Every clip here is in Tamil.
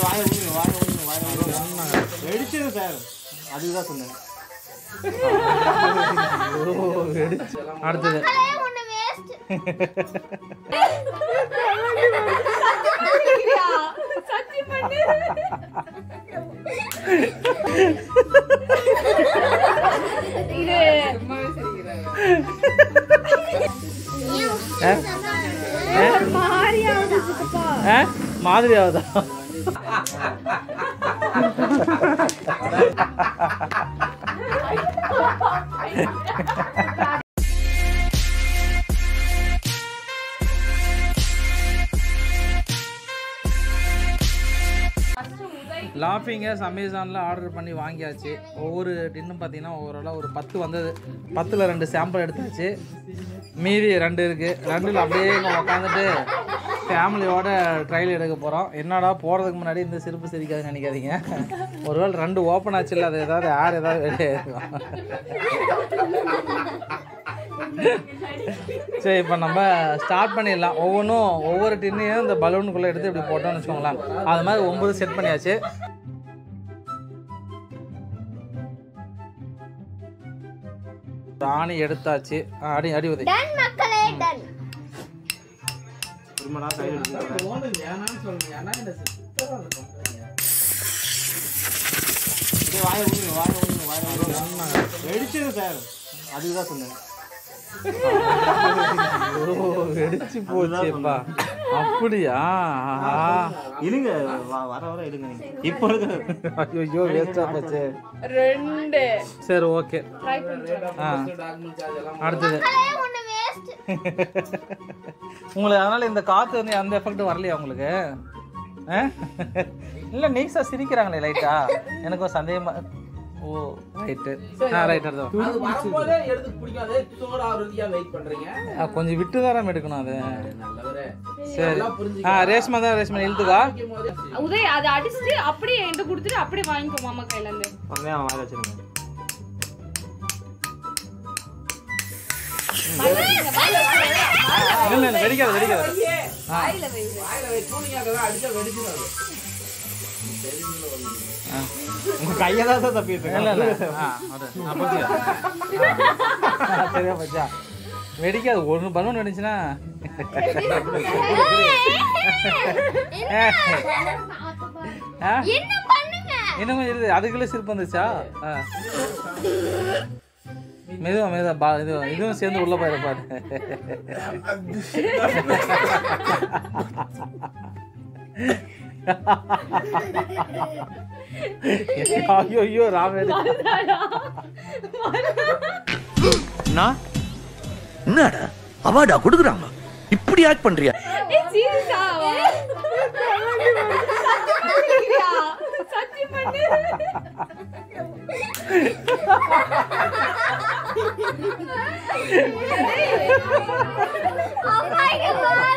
வாய ஊதுங்க வாய ஊதுங்க வாய ஊதுங்க வெடிச்சது சார் அதுக்கு தான் சொன்னேன் அடுத்தது ஒண்ணு வேஸ்ட் ஆ? மாதிரி ஆகுதா லாஃபிங்கர்ஸ் அமேசானில் ஆர்டர் பண்ணி வாங்கியாச்சு ஒவ்வொரு டின்னும் பார்த்தீங்கன்னா ஓவராலாக ஒரு பத்து வந்தது பத்தில் ரெண்டு சாம்பிள் எடுத்தாச்சு மீதி ரெண்டு இருக்குது ரெண்டில் அப்படியே இங்கே உட்காந்துட்டு ஃபேமிலியோட ட்ரையல் எடுக்க போகிறோம் என்னடா போகிறதுக்கு முன்னாடி இந்த சிரிப்பு சிரிக்காதுன்னு நினைக்காதீங்க ஒருவேளை ரெண்டு ஓப்பன் ஆச்சுல்ல அது ஏதாவது யார் ஏதாவது வெளியே இருக்கும் சரி இப்போ நம்ம ஸ்டார்ட் பண்ணிடலாம் ஒவ்வொன்றும் ஒவ்வொரு டின்னையும் இந்த பலூனுக்குள்ளே எடுத்து இப்படி போட்டோம்னு வச்சுக்கோங்களேன் அது மாதிரி ஒம்பது செட் பண்ணியாச்சு ராணி எடுத்தாச்சு ஆ, அடி அடி உதை டன் மக்களே டன் திரும்படா கையில் எடுத்து அப்படியே வாய ஊதுங்க வாய ஊதுங்க வாய ஊதுங்க வெடிச்சது சார் அதுக்கு தான் சொன்னேன் ஓ வெடிச்சு போச்சுப்பா அப்படியா ஆஹா. இழுங்க வ- வர வர இழுங்க நீங்க இப்போ இருக்கிற ஐயோ வேஸ்டா போச்சு ரெண்டு சரி ஓகே ஆ அடுத்தது ஒண்ணு வேஸ்ட் உங்களுக்கு அதனால இந்த காத்து வந்து அந்த எஃபெக்ட் வரலையா உங்களுக்கு ஆ? இல்ல நீக்ஸா சிரிக்கிறாங்களே லைட்டா எனக்கு ஒரு சந்தேகமா ஓ ரைட்டு ஆ ரைட் அடுத்த அது வரும்போதே எடுத்து பிடிக்காது சோடா உறுதியா வெயிட் பண்றீங்க ஆ, கொஞ்சம் விட்டு தாராம எடுக்கணும் அது நல்லவரே சரி நல்லா புரிஞ்சுக்க ஆ ரேஷ்மா தான் ரேஷ்மா இழுத்துக்கா உதய் அதை அடிச்சுட்டு அப்படியே என்கிட்ட கொடுத்துட்டு அப்படியே வாங்கிக்கோ மாமா கையில இருந்து உடனே அவன் வாயில வச்சிருங்க இல்ல இல்ல வெடிக்காது வெடிக்காது வாயில வை வாயில வை தூணியாக அடிச்சா வெடிச்சிடும் ஆ. உங்க கையை தான் சார் தப்பிட்டு இல்ல இருக்கேன் இல்ல ஆ அது நான் பத்தியா சரியா பச்சா வெடிக்காது ஒன்று பலூன் வெடிச்சுன்னா ஆ என்ன பண்ணுங்க இன்னும் கொஞ்சம் இருக்கு அதுக்குள்ள சிரிப்பு வந்துச்சா ஆ. மெதுவா மெதுவா பா இது இதுவும் சேர்ந்து உள்ள போயிட பாரு ஐயோ ஐயோ ராம என்னடா அவார்டா கொடுக்குறாங்க இப்படி ஆக்ட் பண்றியா ஏய் சீரியஸா சத்தி பண்ணு அம்மா இங்க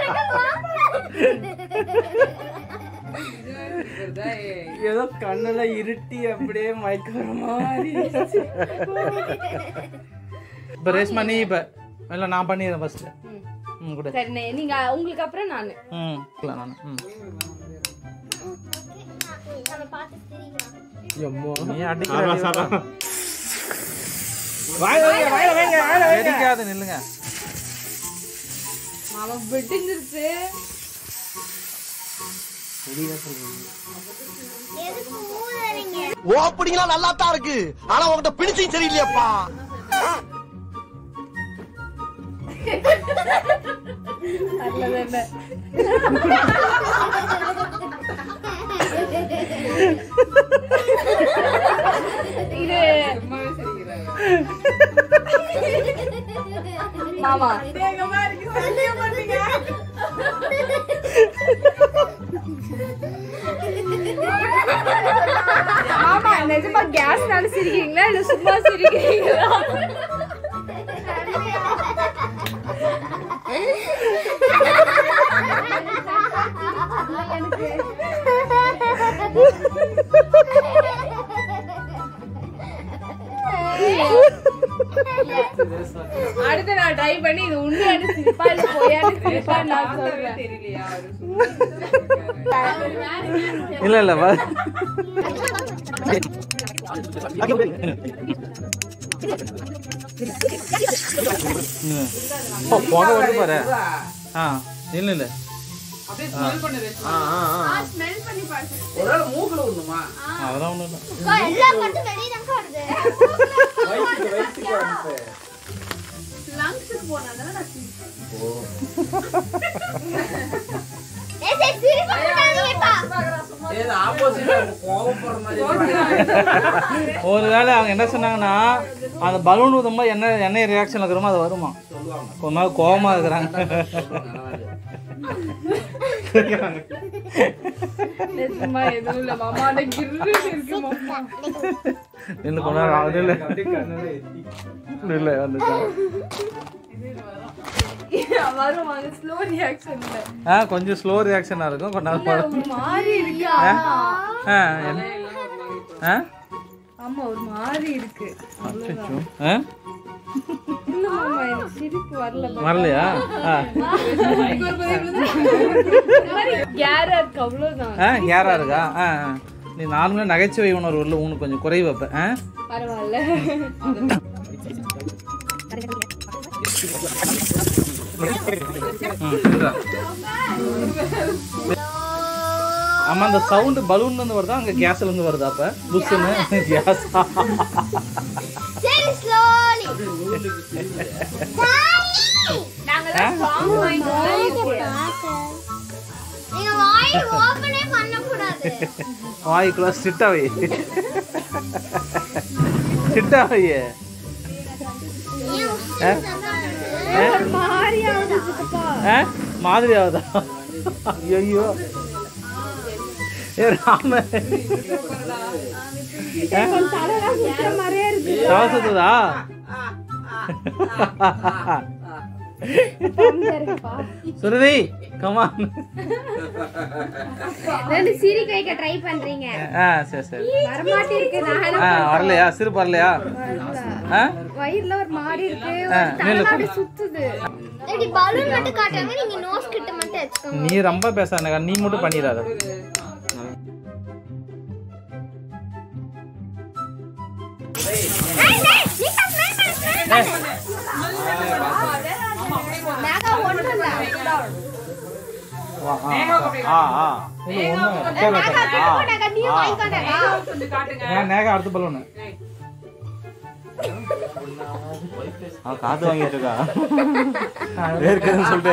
பாருங்க ஏதோ கண்ணுல இருட்டி அப்படியே மயக்கிற மாதிரி இப்ப ரேஷ்மா நீ இப்ப இல்ல நான் பண்ணிடுறேன் ஃபர்ஸ்ட் ம் கூட சரி நே- நீங்க உங்களுக்கு அப்புறம் நானு ம் இல்ல நான் ம் நம்ம பார்த்து சிரிக்கலாம் நீ அடிக்கிற வெடிக்காது நில்லுங்க மாமா வெட்டிஞ்சிருச்சு எதுக்கு ஊதுறீங்க ஓப்பனிங்லாம் நல்லா தான் இருக்கு ஆனா உன்கிட்ட பிடிச்சும் சரியில்லையாப்பா இது மாமா மாமா நிஜமா கேஸ்னால சிரிக்கிறீங்களா இல்ல சும்மா சிரிக்கிறீங்களா அடுத்து நான் ட்ரை பண்ணி இது உண்மையான சிரிப்பா இல்ல பொய்யான சிரிப்பா நான் சொல்றேன் இல்ல இல்ல வ- ம். ஓ, புகை வருது பாரு ஆ இல்ல இல்ல அப்படியே ஸ்மெல் பண்ணு வச்சு ஆ, ஆ, ஆ. ஸ்மெல் பண்ணி பாரு ஒரு வேளை மூக்குல விடணுமா அதெல்லாம் ஒண்ணும் இல்ல அக்கா, எல்லா மட்டும் வெளியே தான் வருது வயிற்றுக்கு வயிற்றுக்கு அனுப்பு லங்ஸுக்கு போனாதான் நான் ஏய், சரி, சிரிப்பு விடாதீங்கப்பா. ஏது ஆப்போசிட் கோவப்படுற மாதிரி இருக்கு. ஒருவேளை அவங்க என்ன சொன்னாங்கன்னா அந்த பலூன் ஊதும்போது என்ன என்ன ரியாக்ஷன் இருக்கிறோமோ அது வருமா சொல்லுவாங்க கொஞ்ச நாள் கோவமா இருக்கிறாங்க நிஜமா எதுவும் இல்ல மாமா அந்த கிர்ரு இருக்கு மாமா இன்னும் கொஞ்ச நேரம் ஆகுது இல்ல இல்ல வந்துட்டா வரும் அது ஸ்லோ ரியாக்ஷன் இல்ல ஆ கொஞ்சம் ஸ்லோ ரியாக்ஷனாக இருக்கும் கொஞ்ச நாள் வரும். ஒரு மாதிரி இருக்கு ஆ என்ன ஆ ஆமா ஒரு மாதிரி இருக்கு அச்சச்சோ. ஆ இல்ல மாமா எனக்கு சிரிப்பு வரல வரலையா ஆ கேரா இருக்கு அவ்வளவுதான் ஆ கேரா இருக்கா ஆ ஆ. நீ நார்மலாக நகைச்சுவை உணர்வு இல்லை உனக்கு கொஞ்சம் குறை வைப்பேன் ஆ பரவாயில்ல ம், சொல்றா. ஆமா அந்த சவுண்டு பலூன்ல இருந்து வருதா அங்க கேஸ்ல இருந்து வருதா அப்ப புஷ்ஷுன்னு கேஸ் சரி, slowly. நாங்கலாம் சாங் நீங்க வாய் ஓபனே பண்ணக்கூடாது வாய்க்குள்ள சிட்டா வை சிட்டா வை ஆ? ஆ? மாதிரி ஆகுதா ஐயோ ஏ ராம தலை சுத்துதா சுருதி கமான் ரெண்டு சிரிக்க வைக்க ட்ரை பண்றீங்க ஆ சரி சரி வரமாட்டிருக்கு நான் ஆ வரலையா சிரிப்பு வரலையா ஆ வயிறுல ஒரு மாதிரி இருக்கு ஆ நில்லு சுத்துது இப்படி பலூன் மட்டும் காட்டாம நீங்க நோஸ் கிட்ட மட்டும் வச்சுக்கோங்க நீ ரொம்ப பேசாத நீ மட்டும் பண்ணிடாத ஏய், ஏய், நீ தான் smell பண்ணு, smell பண்ணு. மேகா ஒண்ணும் இல்ல. ஆ ஆ இது ஒண்ணு மேகா கிட்ட நீ வாங்கிக்கோடா கொஞ்சம் காட்டுங்க ஏன் நேகா அடுத்த பலூனு ஆ காத்து வாங்கிட்டு இருக்கா வேர்க்குதுன்னு சொல்லிட்டு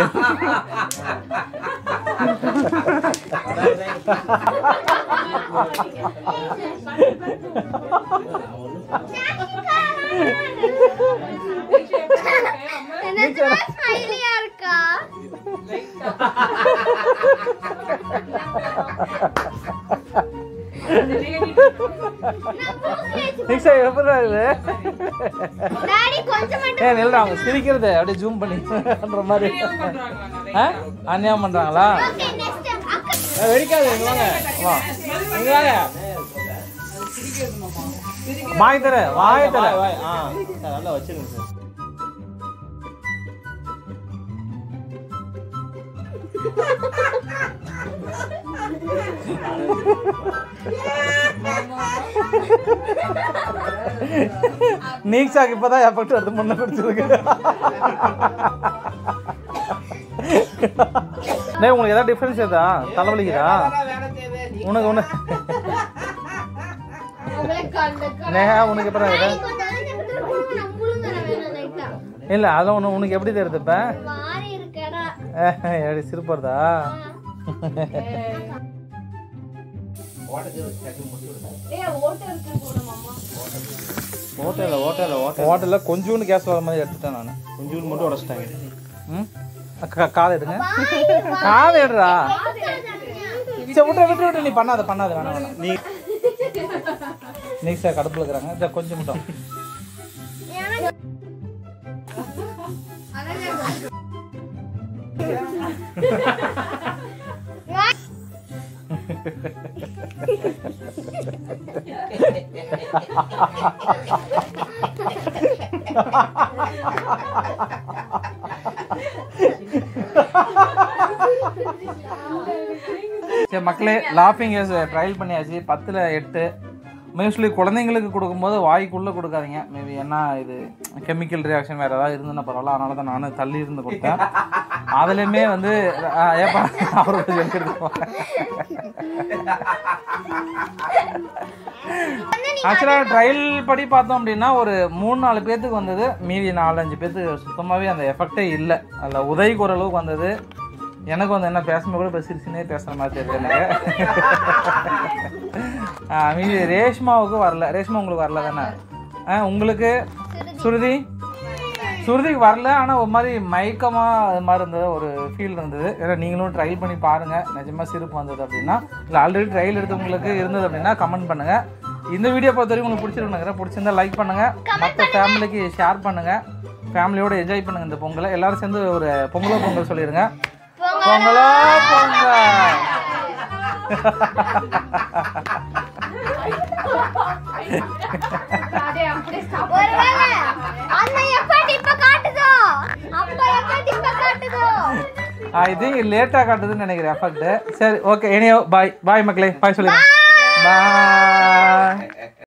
நிஜமா ஸ்மைலியா இருக்கா நிக்ஷா எப்படா இது டாடி கொஞ்சம் மட்டும் ஏன் நில்றா அவங்க சிரிக்கிறது அப்படியே ஜூம் பண்ணி பண்ற மாதிரி ஆ அநியாயம் பண்றாங்களா ஓகே நெக்ஸ்ட் அக்கா ஏய், வெடிக்காது இங்க வாங்க வா இங்க வாங்க வாய் தர வாய் தர ஆ நல்லா வச்சிருங்க சார் நீக்ஸாக்கு இப்பதான் எஃபெக்ட் எடுத்து முன்ன பிடிச்சிருக்கு டேய் உங்களுக்கு ஏதாவது டிஃபரன்ஸ் ஏதா தலைவலிக்குதா உனக்கு ஒன்று நேஹா உனக்கு எப்படி டாடி இருக்குது கொஞ்சம் நேரத்துல குழுங்க நான் குழுங்கறேன் வேணும் லைட்டா இல்லை அதெல்லாம் ஒன்று உனக்கு எப்படி தெரியுது இப்போ மாறி இருக்கடா எப்படி சிரிப்படுதா ஹோட்டலில் ஹோட்டலில் ஹோட்டல் ஹோட்டலில் கொஞ்சோண்டு கேஸ் வர மாதிரி எடுத்துட்டேன் நான் கொஞ்சோண்டு மட்டும் உடச்சிட்டாங்க ம் அக்கா காதை எடுங்க காதை எடுறா சரி விட்டு விட்டு விட்டு நீ பண்ணாத பண்ணாத வேணாம் வேணாம் நீ நீ சார் கடுப்பில் இருக்கிறாங்க சரி கொஞ்சம் மட்டும் சரி மக்களே லாஃபிங் கேஸ் ட்ரையல் பண்ணியாச்சு பத்தில் எட்டு மோஸ்ட்லி குழந்தைங்களுக்கு கொடுக்கும்போது வாய்க்குள்ளே கொடுக்காதீங்க மேபி ஏன்னா இது கெமிக்கல் ரியாக்ஷன் வேறு ஏதாவது இருந்துன்னா பரவாயில்ல அதனால தான் நானும் தள்ளி இருந்து கொடுத்தேன் அதுலேயுமே வந்து ஆ, ஏப்பா அவரோட சொல்லிட்டு ஆக்சுவலாக ட்ரையல் படி பார்த்தோம் அப்படின்னா ஒரு மூணு நாலு பேர்த்துக்கு வந்தது மீதி நாலஞ்சு பேர்த்துக்கு சுத்தமாகவே அந்த எஃபெக்டே இல்லை அதில் உதவிக்கு ஓரளவுக்கு வந்தது எனக்கு வந்து என்ன பேசும்போது கூட இப்போ சிரிச்சுனே பேசுகிற மாதிரி தெரியுது எனக்கு ஆ, மீதி ரேஷ்மாவுக்கு வரல ரேஷ்மா உங்களுக்கு வரல தானே ஆ உங்களுக்கு சுருதி சுருதிக்கு வரல ஆனால் ஒரு மாதிரி மயக்கமாக அது மாதிரி இருந்தது ஒரு ஃபீல் இருந்தது ஏன்னா நீங்களும் ட்ரை பண்ணி பாருங்கள் நிஜமாக சிரிப்பு வந்தது அப்படின்னா இல்லை ஆல்ரெடி ட்ரையல் எடுத்தவங்களுக்கு இருந்தது அப்படின்னா கமெண்ட் பண்ணுங்கள் இந்த வீடியோ பொறுத்த வரைக்கும் உங்களுக்கு பிடிச்சிருக்கு நினைக்கிறேன் பிடிச்சிருந்தா லைக் பண்ணுங்கள் மற்ற ஃபேமிலிக்கு ஷேர் பண்ணுங்கள் ஃபேமிலியோட என்ஜாய் பண்ணுங்கள் இந்த பொங்கலை எல்லாரும் சேர்ந்து ஒரு பொங்கலோ பொங்கல் சொல்லிடுங்க பொங்கலோ பொங்கல் அதே அப்படியே stop. ஒருவேளை அந்த effort இப்ப காட்டுதோ அப்ப effort இப்ப காட்டுதோ ஐ திங்க் லேட்டாக காட்டுதுன்னு நினைக்கிறேன் எஃபெக்ட் சரி ஓகே எனியோ பாய் பாய் மக்களே பாய் சொல்லுங்க பாய்